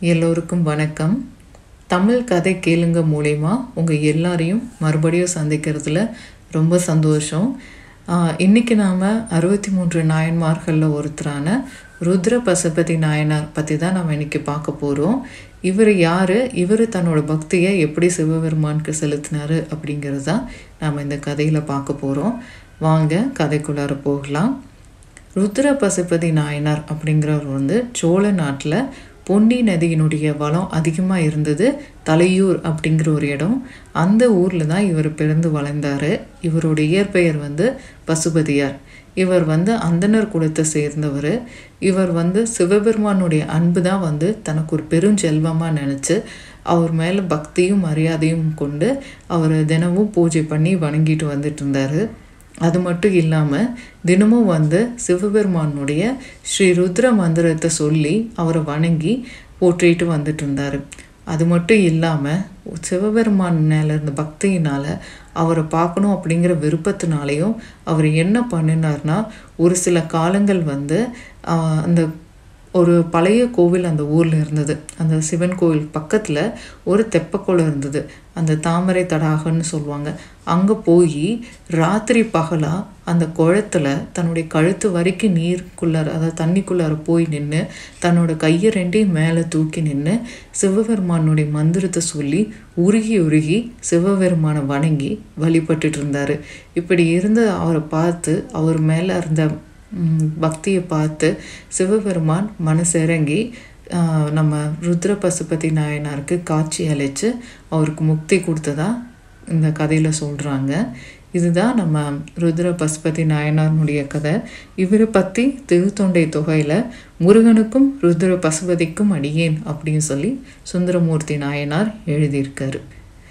எல்லோருக்கும் வணக்கம் தமிழ் கதை கேளுங்க மூலயமா உங்கள் எல்லாரையும் மறுபடியும் சந்திக்கிறதுல ரொம்ப சந்தோஷம் ஆஹ் இன்னைக்கு நாம் அறுபத்தி மூன்று நாயன்மார்களில் ஒருத்தரான ருத்ர பசுபதி நாயனார் பற்றி தான் நம்ம இன்னைக்கு பார்க்க போகிறோம் இவர் யார் இவர் தன்னோட பக்தியை எப்படி சிவபெருமானுக்கு செலுத்தினாரு அப்படிங்கிறது தான் நாம் இந்த கதையில் பார்க்க போகிறோம் வாங்க கதைக்குள்ளார போகலாம் ருத்ர பசுபதி நாயனார் அப்படிங்கிறவர் வந்து சோழ நாட்டில் பொன்னி நதியினுடைய வளம் அதிகமாக இருந்தது தலையூர் அப்படிங்கிற ஒரு இடம் அந்த ஊரில் தான் இவர் பிறந்து வளர்ந்தார் இவருடைய இயற்பெயர் வந்து பசுபதியார் இவர் வந்து அந்தனர் குலத்தை சேர்ந்தவர் இவர் வந்து சிவபெருமானுடைய அன்பு தான் வந்து தனக்கு ஒரு பெருஞ்செல்வமாக நினச்சி அவர் மேலே பக்தியும் மரியாதையும் கொண்டு அவர் தினமும் பூஜை பண்ணி வணங்கிட்டு வந்துட்டு இருந்தார் அது மட்டும் இல்லாமல் தினமும் வந்து சிவபெருமானுடைய ஸ்ரீ ருத்ர மந்திரத்தை சொல்லி அவரை வணங்கி போற்றிட்டு வந்துட்டு இருந்தார் அது மட்டும் இல்லாமல் சிவபெருமான் மேலே இருந்த பக்தியினால் அவரை பார்க்கணும் அப்படிங்கிற விருப்பத்தினாலையும் அவர் என்ன பண்ணினார்னா ஒரு சில காலங்கள் வந்து ஆஹ், அந்த ஒரு பழைய கோவில் அந்த ஊரில் இருந்தது அந்த சிவன் கோவில் பக்கத்தில் ஒரு தெப்பக்குளம் இருந்தது அந்த தாமரை தடாகன்னு சொல்லுவாங்க அங்கே போய் ராத்திரி பகலாக அந்த குளத்துல தன்னுடைய கழுத்து வரைக்கும் நீருக்குள்ளார அதாவது தண்ணிக்குள்ளார போய் நின்று தன்னோட கையை ரெண்டையும் மேலே தூக்கி நின்று சிவபெருமானுடைய மந்திரத்தை சொல்லி உருகி உருகி சிவபெருமானை வணங்கி வழிபட்டுட்டு இருந்தார் இப்படி இருந்து அவரை பார்த்து அவர் மேலே இருந்த ம், பக்தியை பார்த்து சிவபெருமான் மனசிறங்கி ஆஹ், நம்ம ருத்ர பசுபதி நாயனாருக்கு காட்சி அளித்து அவருக்கு முக்தி கொடுத்ததா இந்த கதையில் சொல்கிறாங்க இதுதான் நம்ம ருத்ர பசுபதி நாயனாருடைய கதை இவரை பற்றி திருத்தொண்டை தொகையில் முருகனுக்கும் ருத்ர பசுபதிக்கும் அடியேன் அப்படின்னு சொல்லி சுந்தரமூர்த்தி நாயனார் எழுதியிருக்காரு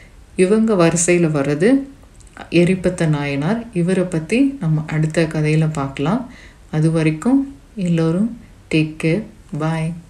இவங்க வரிசையில் வர்றது எரிப்பத்த நாயனார் இவரை பற்றி நம்ம அடுத்த கதையில் பார்க்கலாம் அது வரைக்கும் எல்லோரும் டேக் கேர் பாய்